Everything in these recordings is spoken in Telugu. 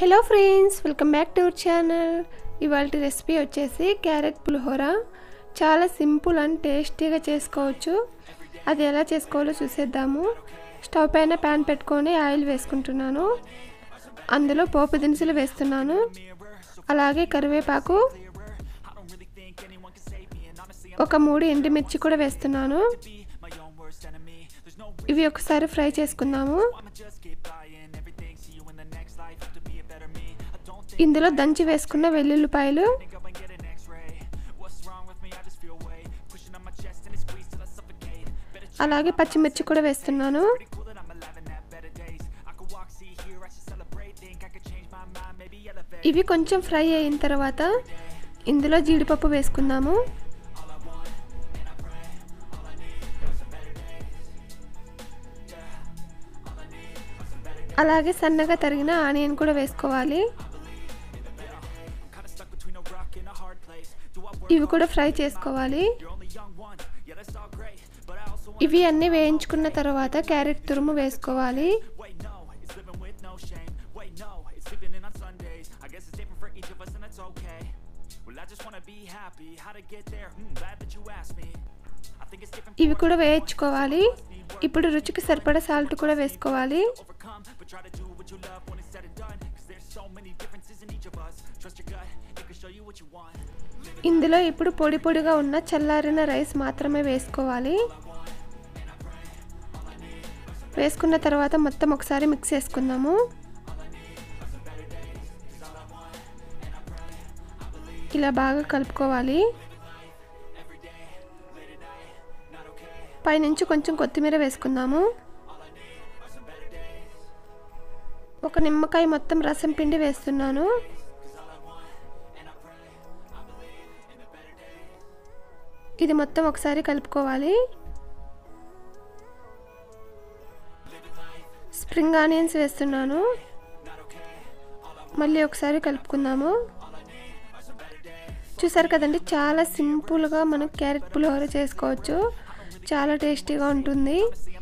hello friends welcome back to our channel ఇవాళ రెసిపీ వచ్చేసి క్యారెట్ పులిహోర చాలా సింపుల్ అండ్ టేస్టీగా చేసుకోవచ్చు అది ఎలా చేసుకోవాలో చూసేద్దాము స్టవ్ పైన ప్యాన్ పెట్టుకొని ఆయిల్ వేసుకుంటున్నాను అందులో పోపు దినుసులు వేస్తున్నాను అలాగే కరివేపాకు ఒక మూడు ఎండుమిర్చి కూడా వేస్తున్నాను ఇవి ఒకసారి ఫ్రై చేసుకుందాము ఇందులో దంచి వేసుకున్న వెల్లుల్లిపాయలు అలాగే పచ్చిమిర్చి కూడా వేస్తున్నాను ఇవి కొంచెం ఫ్రై అయిన తర్వాత ఇందులో జీడిపప్పు వేసుకుందాము అలాగే సన్నగా తరిగిన ఆనియన్ కూడా వేసుకోవాలి ఇవి కూడా ఫ్రై చేసుకోవాలి ఇవి అన్నీ వేయించుకున్న తర్వాత క్యారెట్ తురుము వేసుకోవాలి ఇవి కూడా వేయించుకోవాలి ఇప్పుడు రుచికి సరిపడా సాల్ట్ కూడా వేసుకోవాలి ఇందులో ఇప్పుడు పొడి పొడిగా ఉన్న చల్లారిన రైస్ మాత్రమే వేసుకోవాలి వేసుకున్న తర్వాత మొత్తం ఒకసారి మిక్స్ చేసుకుందాము ఇలా బాగా కలుపుకోవాలి పైనుంచి కొంచెం కొత్తిమీర వేసుకుందాము ఒక నిమ్మకాయ మొత్తం రసం పిండి వేస్తున్నాను ఇది మొత్తం ఒకసారి కలుపుకోవాలి స్ప్రింగ్ ఆనియన్స్ వేస్తున్నాను మళ్ళీ ఒకసారి కలుపుకుందాము చూసారు కదండి చాలా సింపుల్గా మనం క్యారెట్ పులిహోర చేసుకోవచ్చు చాలా టేస్టీగా ఉంటుంది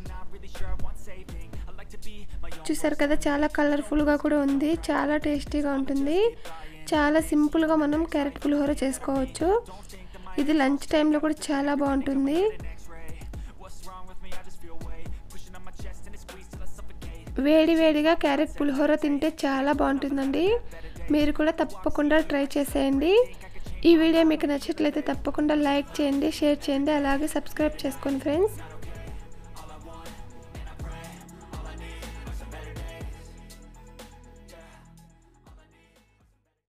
చూసారు కదా చాలా కలర్ఫుల్గా కూడా ఉంది చాలా టేస్టీగా ఉంటుంది చాలా సింపుల్గా మనం క్యారెట్ పులిహోర చేసుకోవచ్చు ఇది లంచ్ టైంలో కూడా చాలా బాగుంటుంది వేడి వేడిగా క్యారెట్ పులిహోర తింటే చాలా బాగుంటుందండి మీరు కూడా తప్పకుండా ట్రై చేసేయండి ఈ వీడియో మీకు నచ్చట్లయితే తప్పకుండా లైక్ చేయండి షేర్ చేయండి అలాగే సబ్స్క్రైబ్ చేసుకోండి ఫ్రెండ్స్